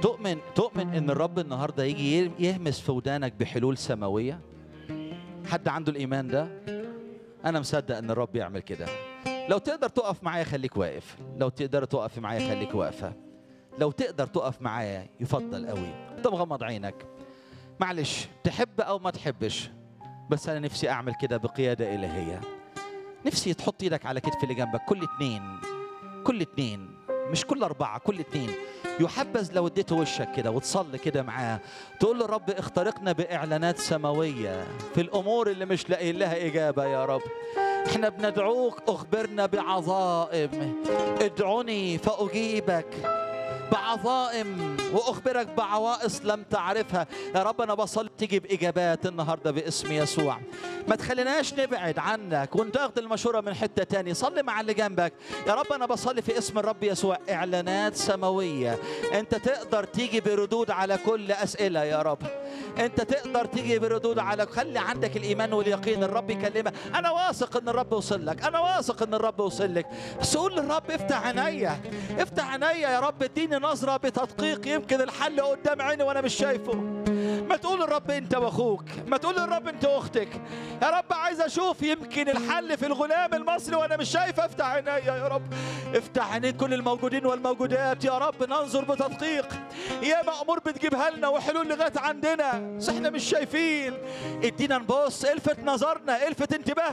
تؤمن تؤمن ان الرب النهارده يجي يهمس في ودانك بحلول سماويه حد عنده الايمان ده انا مصدق ان الرب يعمل كده لو تقدر تقف معايا خليك واقف لو تقدر تقف معايا خليك واقفه لو تقدر تقف معايا يفضل قوي طب غمض عينك معلش تحب او ما تحبش بس انا نفسي اعمل كده بقياده الهيه نفسي تحط ايدك على كتف اللي جنبك كل اتنين كل اتنين مش كل أربعة كل اتنين يحبذ لو اديته وشك كده وتصلي كده معاه تقول له رب اخترقنا بإعلانات سماوية في الأمور اللي مش لاقيين لها إجابة يا رب احنا بندعوك اخبرنا بعظائم ادعوني فأجيبك بعظائم واخبرك بعوائص لم تعرفها يا رب انا بصلي تيجي باجابات النهارده باسم يسوع ما تخليناش نبعد عنك وانت اخد المشوره من حته تاني صلي مع اللي جنبك يا رب انا بصلي في اسم الرب يسوع اعلانات سماويه انت تقدر تيجي بردود على كل اسئله يا رب انت تقدر تيجي بردود على خلي عندك الايمان واليقين الرب يكلمك انا واثق ان الرب وصل لك انا واثق ان الرب وصل لك بس قول للرب افتح عينيا افتح عينيا يا رب اديني نظره بتدقيق يمكن الحل قدام عيني وانا مش شايفه ما تقول للرب انت واخوك ما تقول للرب انت واختك يا رب عايز اشوف يمكن الحل في الغلام المصري وانا مش شايف افتح عينيا يا رب افتح عينين كل الموجودين والموجودات يا رب ننظر بتدقيق يا امور بتجيبها لنا وحلول لغايه عندنا بس احنا مش شايفين ادينا نبص الفت نظرنا الفت انتباه